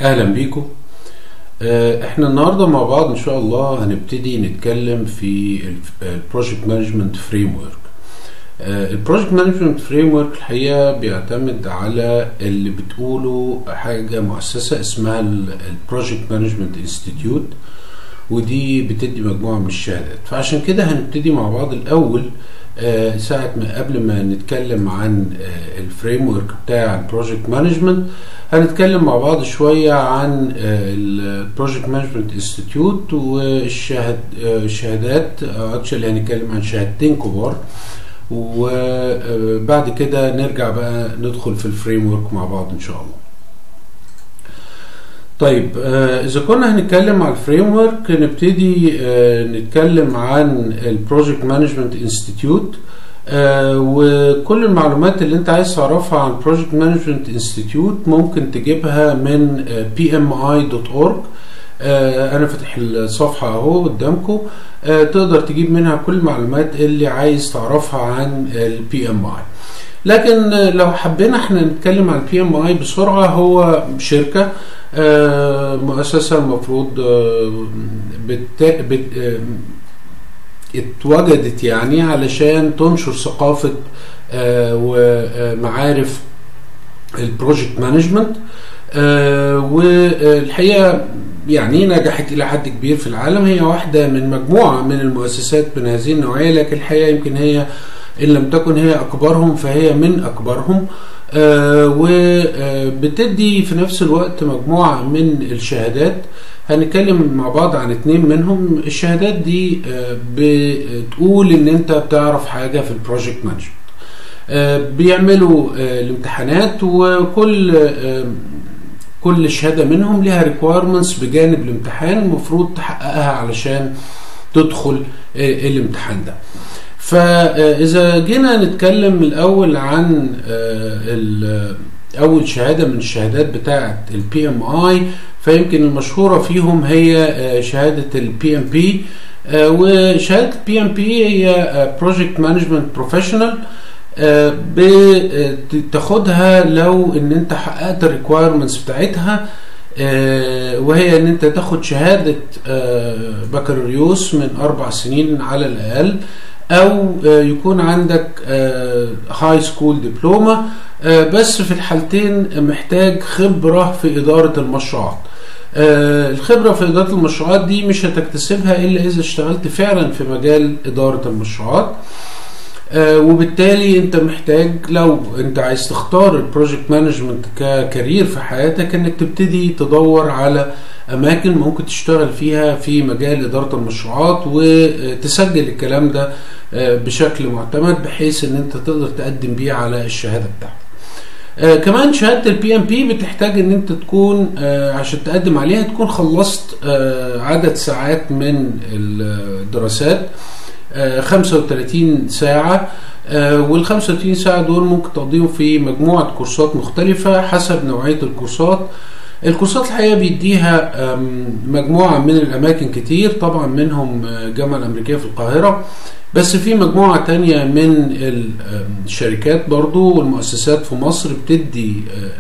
اهلا بيكم آه، احنا النهارده مع بعض ان شاء الله هنبتدي نتكلم في البروجكت مانجمنت فريم ورك البروجكت مانجمنت فريم ورك الحقيقه بيعتمد على اللي بتقوله حاجه مؤسسه اسمها البروجكت مانجمنت انستيتيوت ودي بتدي مجموعه من الشهادات فعشان كده هنبتدي مع بعض الاول آه، ساعة ما قبل ما نتكلم عن الفريم ورك بتاع البروجكت مانجمنت هنتكلم مع بعض شوية عن البروجكت مانجمنت انستيتيوت والشهادات اكشلي هنتكلم عن شهادتين كبار وبعد كده نرجع بقى ندخل في الفريم ورك مع بعض ان شاء الله طيب آه اذا كنا هنتكلم على الفريم ورك نبتدي آه نتكلم عن البروجكت مانجمنت انستيتيوت وكل المعلومات اللي انت عايز تعرفها عن بروجكت مانجمنت انستيتيوت ممكن تجيبها من pmi.org آه انا فاتح الصفحه اهو قدامكم تقدر تجيب منها كل المعلومات اللي عايز تعرفها عن البي ام اي لكن لو حبينا احنا نتكلم عن البي ام اي بسرعه هو شركه آه مؤسسة المفروض آه بت... بت... آه اتوجدت يعني علشان تنشر ثقافة ومعارف البروجكت مانجمنت والحقيقة يعني نجحت إلى حد كبير في العالم هي واحدة من مجموعة من المؤسسات من هذه النوعية لكن الحقيقة يمكن هي إن لم تكن هي أكبرهم فهي من أكبرهم آه وبتدي في نفس الوقت مجموعة من الشهادات هنتكلم مع بعض عن اتنين منهم الشهادات دي آه بتقول ان انت بتعرف حاجة في البروجكت مانجمنت آه بيعملوا الامتحانات وكل كل شهادة منهم لها ريكويرمنتس بجانب الامتحان المفروض تحققها علشان تدخل الامتحان ده فإذا جينا نتكلم الأول عن أول شهادة من الشهادات بتاعة البي ام اي فيمكن المشهورة فيهم هي شهادة البي ام بي وشهادة البي ام بي هي بروجكت مانجمنت بروفيشنال بتاخدها لو ان انت حققت الريكويرمنتس بتاعتها وهي ان انت تاخد شهادة بكالوريوس من اربع سنين على الاقل او يكون عندك هاي سكول دبلومة بس في الحالتين محتاج خبرة في إدارة المشروعات الخبرة في إدارة المشروعات دي مش هتكتسبها إلا إذا اشتغلت فعلا في مجال إدارة المشروعات وبالتالي انت محتاج لو انت عايز تختار البروجكت مانجمنت ككارير في حياتك انك تبتدي تدور على اماكن ممكن تشتغل فيها في مجال اداره المشروعات وتسجل الكلام ده بشكل معتمد بحيث ان انت تقدر تقدم بيه على الشهاده بتاعتك آه كمان شهاده البي ام بي بتحتاج ان انت تكون آه عشان تقدم عليها تكون خلصت آه عدد ساعات من الدراسات 35 ساعة وال 35 ساعة دول ممكن تقضيهم في مجموعة كورسات مختلفة حسب نوعية الكورسات الكورسات الحقيقة بيديها مجموعة من الأماكن كتير طبعا منهم الجامعة الأمريكية في القاهرة بس في مجموعة تانية من الشركات برضو والمؤسسات في مصر بتدي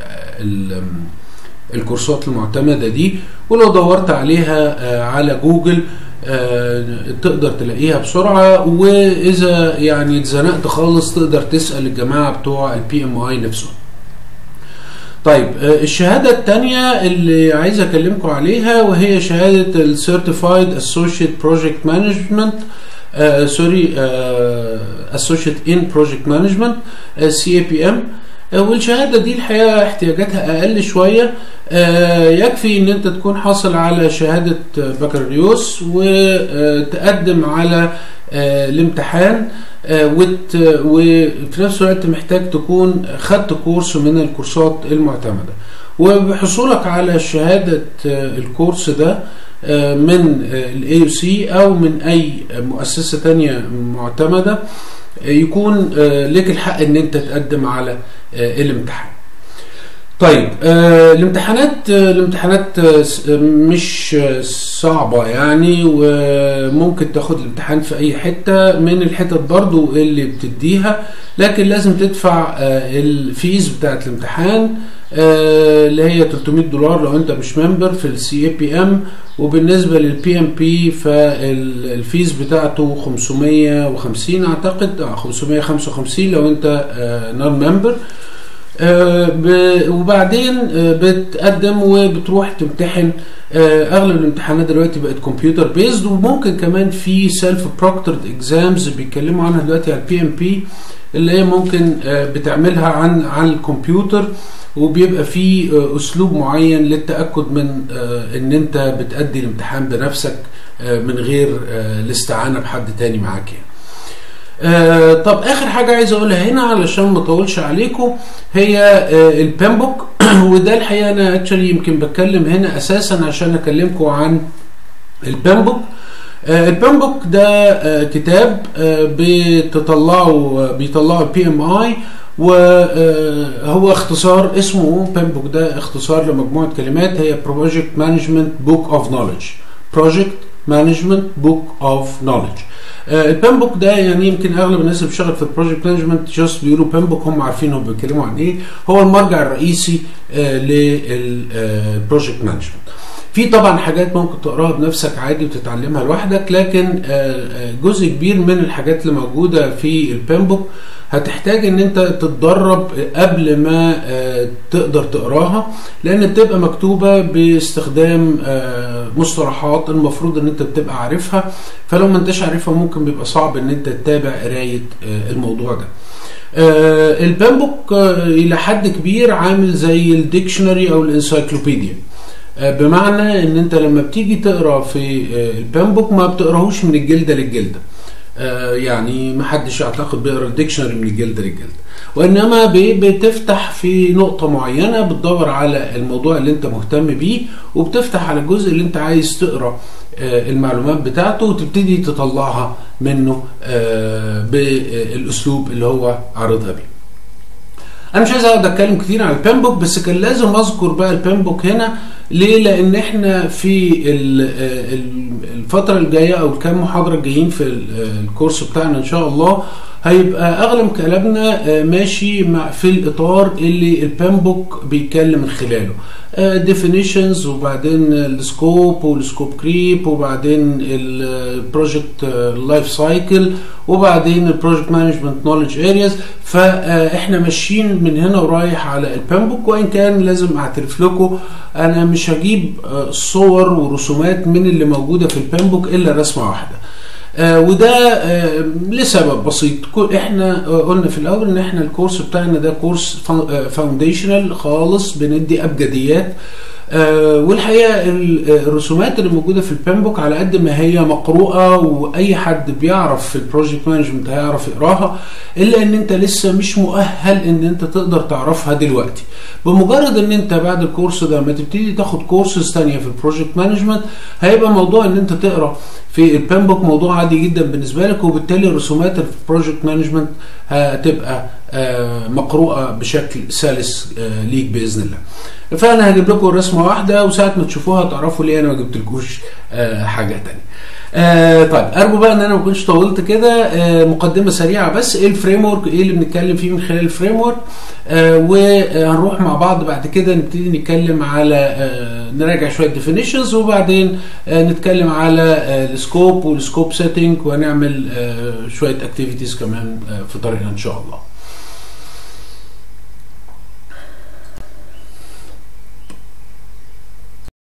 الكورسات المعتمدة دي ولو دورت عليها على جوجل تقدر تلاقيها بسرعة وإذا يعني اتزنقت خالص تقدر تسأل الجماعة بتوع البي ام اي نفسهم طيب الشهادة التانية اللي عايز أكلمكم عليها وهي شهادة ال Certified Associate Project Management سوري Associate in Project Management CAPM والشهاده دي الحقيقه احتياجاتها اقل شويه يكفي ان انت تكون حاصل على شهاده بكالوريوس وتقدم على الامتحان وفي نفس الوقت محتاج تكون خدت كورس من الكورسات المعتمده وبحصولك على شهاده الكورس ده من الاي سي او من اي مؤسسه تانية معتمده يكون لك الحق ان انت تقدم على الامتحان طيب آه الامتحانات آه الامتحانات آه س- آه، مش آه، صعبة يعني وممكن تاخد الامتحان في اي حتة من الحتت برضو اللي بتديها لكن لازم تدفع آه الفيز بتاعت الامتحان آه اللي هي 300 دولار لو انت مش ممبر في السي اي بي ام وبالنسبة للبي ام بي فالفيز بتاعته 550 اعتقد آه، 555 لو انت نون ممبر آه، ب- وبعدين آه، بتقدم وبتروح تمتحن آه، اغلب الامتحانات دلوقتي بقت كمبيوتر بيزد وممكن كمان في سيلف بروكترد اكزامز بيتكلموا عنها دلوقتي على البي ام بي اللي هي ممكن آه، بتعملها عن عن الكمبيوتر وبيبقى في آه، اسلوب معين للتاكد من آه، ان انت بتأدي الامتحان بنفسك آه، من غير آه، الاستعانه بحد تاني معاك يعني. آه طب اخر حاجه عايز اقولها هنا علشان ما اطولش عليكم هي آه البامبوك وده الحقيقه انا اكشلي يمكن بتكلم هنا اساسا عشان اكلمكم عن البامبوك آه البامبوك ده آه كتاب آه بتطلعه بيطلعه البي ام اي وهو اختصار اسمه بامبوك ده اختصار لمجموعه كلمات هي بروجكت مانجمنت بوك اوف نوليدج بروجكت مانجمنت بوك اوف نوليدج البامبوك ده يعني يمكن اغلب الناس اللي بتشتغل في البروجكت مانجمنت جاست بيقولوا بامبوك هم عارفين هم بيتكلموا عن ايه هو المرجع الرئيسي للبروجكت مانجمنت في طبعا حاجات ممكن تقراها بنفسك عادي وتتعلمها لوحدك لكن آه، آه، جزء كبير من الحاجات اللي موجوده في البامبوك هتحتاج ان انت تتدرب قبل ما آه، تقدر تقراها لان بتبقى مكتوبه باستخدام آه، مصطلحات المفروض ان انت بتبقى عارفها فلو ما انتش عارفها ممكن بيبقى صعب ان انت تتابع قرايه آه، الموضوع ده آه، البامبوك آه، الى حد كبير عامل زي الديكشنري او الانسايكلوبيديا آه، بمعنى ان انت لما بتيجي تقرا في آه، البامبوك ما بتقراهوش من الجلده للجلده آه، يعني ما حدش اعتقد بيقرا الديكشنري من الجلده للجلده وانما ب- بتفتح في نقطه معينه بتدور على الموضوع اللي انت مهتم بيه وبتفتح على الجزء اللي انت عايز تقرا آه، المعلومات بتاعته وتبتدي تطلعها منه آه، بالاسلوب اللي هو عارضها بيه انا مش عايز اقعد اتكلم كتير عن البامبوك بس كان لازم اذكر بقى البامبوك هنا ليه لان احنا في ال- ال- الفتره الجايه او الكام محاضره الجايين في ال- الكورس بتاعنا ان شاء الله هيبقى اغلب كلامنا آه، ماشي مع في الاطار اللي البامبوك بيتكلم من خلاله ديفينيشنز وبعدين السكوب والسكوب كريب وبعدين البروجكت لايف سايكل وبعدين البروجكت مانجمنت نولج ارياز فاحنا ماشيين من هنا ورايح على البامبوك وان كان لازم اعترف لكم انا مش هجيب آه، صور ورسومات من اللي موجوده في البامبوك الا رسمه واحده آه وده آه لسبب بسيط كل- احنا آه قلنا في الاول ان احنا الكورس بتاعنا ده كورس فاونديشنال خالص بندي ابجديات آه والحقيقه ال- آه، الرسومات اللي موجوده في البامبوك على قد ما هي مقروءه واي حد بيعرف في البروجكت مانجمنت هيعرف يقراها الا ان انت لسه مش مؤهل ان انت تقدر تعرفها دلوقتي بمجرد ان انت بعد الكورس ده ما تبتدي تاخد كورسز تانية في البروجكت مانجمنت هيبقى موضوع ان انت تقرا في البامبوك موضوع عادي جدا بالنسبه لك وبالتالي الرسومات اللي في البروجكت مانجمنت هتبقى آه، مقروءه بشكل سلس آه، ليك باذن الله فانا هجيب لكم رسمه واحده وساعه ما تشوفوها تعرفوا ليه انا ما جبتلكوش آه، حاجه تانية آه طيب ارجو بقى ان انا ما كنتش طولت كده آه مقدمه سريعه بس ايه الفريم ورك ايه اللي بنتكلم فيه من خلال الفريم ورك آه وهنروح مع بعض بعد كده نبتدي نتكلم على آه نراجع شويه ديفينيشنز وبعدين آه نتكلم على آه السكوب والسكوب سيتنج وهنعمل آه شويه اكتيفيتيز كمان آه في طريقنا ان شاء الله